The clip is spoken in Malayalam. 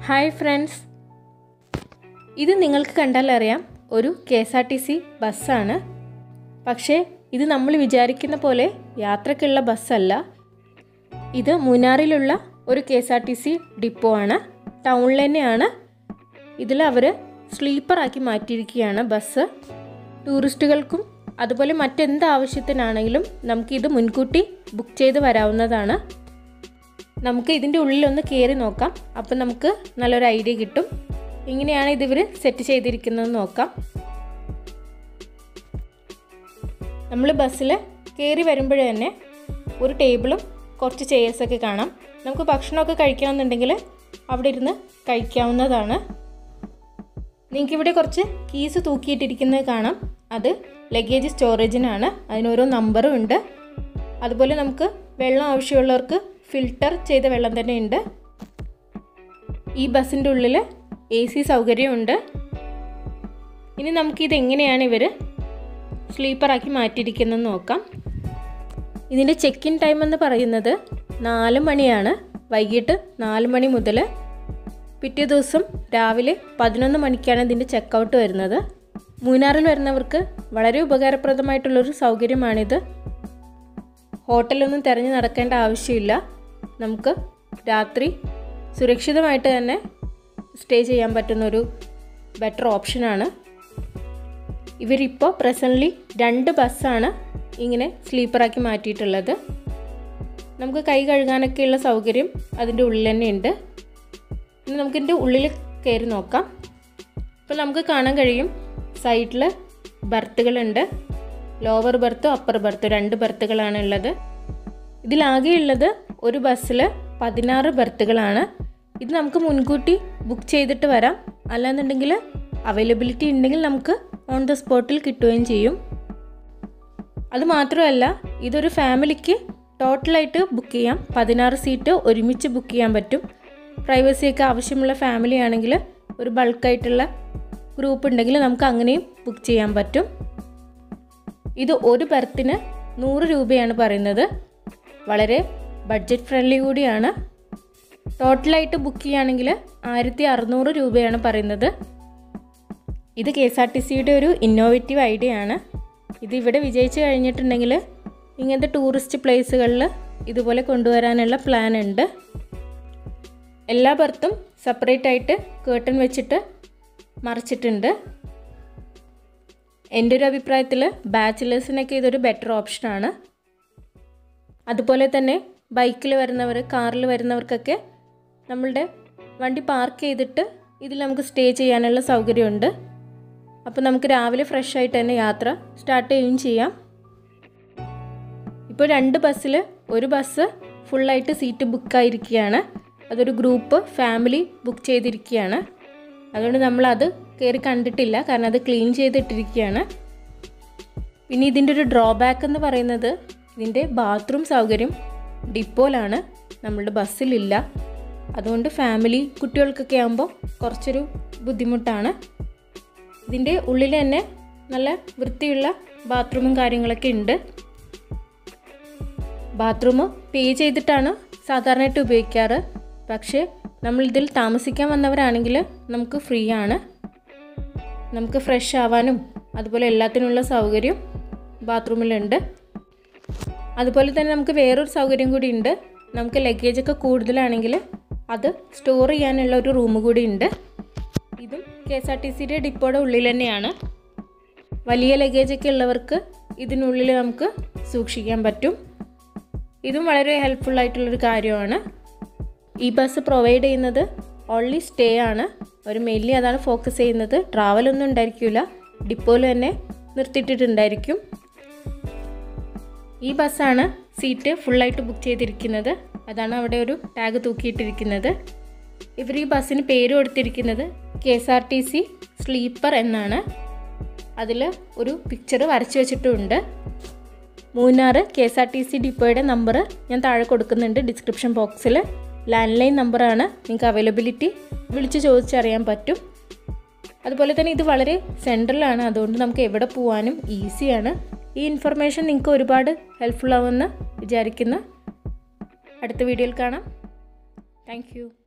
ഹായ് ഫ്രണ്ട്സ് ഇത് നിങ്ങൾക്ക് കണ്ടാൽ അറിയാം ഒരു K S R T C ബസ്സാണ് പക്ഷേ ഇത് നമ്മൾ വിചാരിക്കുന്ന പോലെ യാത്രക്കുള്ള ബസ്സല്ല ഇത് മൂന്നാറിലുള്ള ഒരു K S R T C depot ആണ് ടൗണിൽ തന്നെയാണ് ഇതിൽ അവർ സ്ലീപ്പറാക്കി മാറ്റിയിരിക്കുകയാണ് ബസ് ടൂറിസ്റ്റുകൾക്കും അതുപോലെ മറ്റെന്ത് ആവശ്യത്തിനാണെങ്കിലും നമുക്കിത് മുൻകൂട്ടി ബുക്ക് ചെയ്ത് വരാവുന്നതാണ് നമുക്ക് ഇതിൻ്റെ ഉള്ളിലൊന്ന് കയറി നോക്കാം അപ്പം നമുക്ക് നല്ലൊരു ഐഡിയ കിട്ടും എങ്ങനെയാണ് ഇതിവർ സെറ്റ് ചെയ്തിരിക്കുന്നതെന്ന് നോക്കാം നമ്മൾ ബസ്സിൽ കയറി വരുമ്പോഴേ തന്നെ ഒരു ടേബിളും കുറച്ച് ചെയേഴ്സൊക്കെ കാണാം നമുക്ക് ഭക്ഷണമൊക്കെ കഴിക്കണമെന്നുണ്ടെങ്കിൽ അവിടെ ഇരുന്ന് കഴിക്കാവുന്നതാണ് നിങ്ങൾക്കിവിടെ കുറച്ച് കീസ് തൂക്കിയിട്ടിരിക്കുന്നത് കാണാം അത് ലഗേജ് സ്റ്റോറേജിനാണ് അതിനോരോ നമ്പറും ഉണ്ട് അതുപോലെ നമുക്ക് വെള്ളം ആവശ്യമുള്ളവർക്ക് ഫിൽട്ടർ ചെയ്ത വെള്ളം തന്നെ ഉണ്ട് ഈ ബസ്സിൻ്റെ ഉള്ളിൽ എ സി സൗകര്യമുണ്ട് ഇനി നമുക്കിത് എങ്ങനെയാണ് ഇവർ സ്ലീപ്പറാക്കി മാറ്റിയിരിക്കുന്നതെന്ന് നോക്കാം ഇതിൻ്റെ ചെക്ക് ഇൻ ടൈം എന്ന് പറയുന്നത് നാല് മണിയാണ് വൈകിട്ട് നാല് മണി മുതൽ പിറ്റേ ദിവസം രാവിലെ പതിനൊന്ന് മണിക്കാണ് ഇതിൻ്റെ ചെക്കൗട്ട് വരുന്നത് മൂന്നാറിൽ വരുന്നവർക്ക് വളരെ ഉപകാരപ്രദമായിട്ടുള്ളൊരു സൗകര്യമാണിത് ഹോട്ടലൊന്നും തിരഞ്ഞു നടക്കേണ്ട ആവശ്യമില്ല നമുക്ക് രാത്രി സുരക്ഷിതമായിട്ട് തന്നെ സ്റ്റേ ചെയ്യാൻ പറ്റുന്നൊരു ബെറ്റർ ഓപ്ഷനാണ് ഇവരിപ്പോൾ പ്രസൻ്റ്ലി രണ്ട് ബസ്സാണ് ഇങ്ങനെ സ്ലീപ്പറാക്കി മാറ്റിയിട്ടുള്ളത് നമുക്ക് കൈ കഴുകാനൊക്കെയുള്ള സൗകര്യം അതിൻ്റെ ഉള്ളിൽ തന്നെ ഉണ്ട് ഇനി നമുക്കിതിൻ്റെ ഉള്ളിൽ കയറി നോക്കാം ഇപ്പോൾ നമുക്ക് കാണാൻ കഴിയും സൈഡിൽ ബർത്തുകളുണ്ട് ലോവർ ബർത്തും അപ്പർ ബർത്തും രണ്ട് ബർത്തുകളാണ് ഉള്ളത് ഇതിലാകെയുള്ളത് ഒരു ബസ്സിൽ പതിനാറ് ബർത്തുകളാണ് ഇത് നമുക്ക് മുൻകൂട്ടി ബുക്ക് ചെയ്തിട്ട് വരാം അല്ലാന്നുണ്ടെങ്കിൽ അവൈലബിലിറ്റി ഉണ്ടെങ്കിൽ നമുക്ക് ഓൺ ദ സ്പോട്ടിൽ കിട്ടുകയും ചെയ്യും അതുമാത്രമല്ല ഇതൊരു ഫാമിലിക്ക് ടോട്ടലായിട്ട് ബുക്ക് ചെയ്യാം പതിനാറ് സീറ്റ് ഒരുമിച്ച് ബുക്ക് ചെയ്യാൻ പറ്റും പ്രൈവസിയൊക്കെ ആവശ്യമുള്ള ഫാമിലി ആണെങ്കിൽ ഒരു ബൾക്കായിട്ടുള്ള ഗ്രൂപ്പ് ഉണ്ടെങ്കിൽ നമുക്ക് അങ്ങനെയും ബുക്ക് ചെയ്യാൻ പറ്റും ഇത് ഒരു ബർത്തിന് നൂറ് രൂപയാണ് പറയുന്നത് വളരെ ബഡ്ജറ്റ് ഫ്രണ്ട്ലി കൂടിയാണ് ടോട്ടലായിട്ട് ബുക്ക് ചെയ്യുകയാണെങ്കിൽ ആയിരത്തി അറുന്നൂറ് രൂപയാണ് പറയുന്നത് ഇത് കെ എസ് ആർ ടി സിയുടെ ഒരു ഇന്നോവേറ്റീവ് ഐഡിയ ആണ് ഇത് ഇവിടെ വിജയിച്ചു കഴിഞ്ഞിട്ടുണ്ടെങ്കിൽ ഇങ്ങനത്തെ ടൂറിസ്റ്റ് പ്ലേസുകളിൽ ഇതുപോലെ കൊണ്ടുവരാനുള്ള പ്ലാൻ ഉണ്ട് എല്ലാ ബർത്തും സെപ്പറേറ്റ് ആയിട്ട് കേട്ടൺ വെച്ചിട്ട് മറിച്ചിട്ടുണ്ട് എൻ്റെ ഒരു അഭിപ്രായത്തിൽ ബാച്ചിലേഴ്സിനൊക്കെ ഇതൊരു ബെറ്റർ ഓപ്ഷനാണ് അതുപോലെ തന്നെ ബൈക്കിൽ വരുന്നവർ കാറിൽ വരുന്നവർക്കൊക്കെ നമ്മളുടെ വണ്ടി പാർക്ക് ചെയ്തിട്ട് ഇതിൽ നമുക്ക് സ്റ്റേ ചെയ്യാനുള്ള സൗകര്യമുണ്ട് അപ്പോൾ നമുക്ക് രാവിലെ ഫ്രഷ് ആയിട്ട് തന്നെ യാത്ര സ്റ്റാർട്ട് ചെയ്യുകയും ചെയ്യാം ഇപ്പോൾ രണ്ട് ബസ്സിൽ ഒരു ബസ് ഫുള്ളായിട്ട് സീറ്റ് ബുക്കായിരിക്കുകയാണ് അതൊരു ഗ്രൂപ്പ് ഫാമിലി ബുക്ക് ചെയ്തിരിക്കുകയാണ് അതുകൊണ്ട് നമ്മളത് കയറി കണ്ടിട്ടില്ല കാരണം അത് ക്ലീൻ ചെയ്തിട്ടിരിക്കുകയാണ് പിന്നെ ഇതിൻ്റെ ഒരു ഡ്രോബാക്ക് എന്ന് പറയുന്നത് ഇതിൻ്റെ ബാത്റൂം സൗകര്യം ഡിപ്പോയിലാണ് നമ്മളുടെ ബസ്സിലില്ല അതുകൊണ്ട് ഫാമിലി കുട്ടികൾക്കൊക്കെ ആകുമ്പോൾ കുറച്ചൊരു ബുദ്ധിമുട്ടാണ് ഇതിൻ്റെ ഉള്ളിൽ തന്നെ നല്ല വൃത്തിയുള്ള ബാത്റൂമും കാര്യങ്ങളൊക്കെ ഉണ്ട് ബാത്റൂം പേ ചെയ്തിട്ടാണ് സാധാരണയായിട്ട് ഉപയോഗിക്കാറ് പക്ഷേ നമ്മൾ ഇതിൽ താമസിക്കാൻ വന്നവരാണെങ്കിൽ നമുക്ക് ഫ്രീ ആണ് നമുക്ക് ഫ്രഷ് ആവാനും അതുപോലെ എല്ലാത്തിനുള്ള സൗകര്യം ബാത്റൂമിലുണ്ട് അതുപോലെ തന്നെ നമുക്ക് വേറൊരു സൗകര്യം കൂടി ഉണ്ട് നമുക്ക് ലഗേജൊക്കെ കൂടുതലാണെങ്കിൽ അത് സ്റ്റോർ ചെയ്യാനുള്ള ഒരു റൂം കൂടി ഉണ്ട് ഇതും കെ എസ് ആർ ടി സിയുടെ ഡിപ്പോയുടെ ഉള്ളിൽ തന്നെയാണ് വലിയ ലഗേജൊക്കെ ഉള്ളവർക്ക് ഇതിനുള്ളിൽ നമുക്ക് സൂക്ഷിക്കാൻ പറ്റും ഇതും വളരെ ഹെൽപ്ഫുൾ ആയിട്ടുള്ളൊരു കാര്യമാണ് ഈ ബസ് പ്രൊവൈഡ് ചെയ്യുന്നത് ഓൺലി സ്റ്റേ ആണ് ഒരു മെയിൻലി അതാണ് ഫോക്കസ് ചെയ്യുന്നത് ട്രാവലൊന്നും ഉണ്ടായിരിക്കില്ല ഡിപ്പോയിൽ തന്നെ നിർത്തിയിട്ടിട്ടുണ്ടായിരിക്കും ഈ ബസ്സാണ് സീറ്റ് ഫുള്ളായിട്ട് ബുക്ക് ചെയ്തിരിക്കുന്നത് അതാണ് അവിടെ ഒരു ടാഗ് തൂക്കിയിട്ടിരിക്കുന്നത് ഇവർ ഈ ബസ്സിന് പേര് കൊടുത്തിരിക്കുന്നത് K S R T C sleeper എന്നാണ് അതിൽ ഒരു പിക്ചർ വരച്ചു വെച്ചിട്ടുമുണ്ട് Munnar K S R T C ഡിപ്പോയുടെ നമ്പർ ഞാൻ താഴെ കൊടുക്കുന്നുണ്ട് ഡിസ്ക്രിപ്ഷൻ ബോക്സിൽ ലാൻഡ് ലൈൻ നമ്പറാണ് നിങ്ങൾക്ക് അവൈലബിലിറ്റി വിളിച്ച് ചോദിച്ചറിയാൻ പറ്റും അതുപോലെ തന്നെ ഇത് വളരെ സെൻട്രലാണ് അതുകൊണ്ട് നമുക്ക് എവിടെ പോകാനും ഈസിയാണ് ഈ ഇൻഫർമേഷൻ നിങ്ങൾക്ക് ഒരുപാട് ഹെൽപ്ഫുൾ ആവുമെന്ന് വിചാരിക്കുന്നു അടുത്ത വീഡിയോയിൽ കാണാം താങ്ക്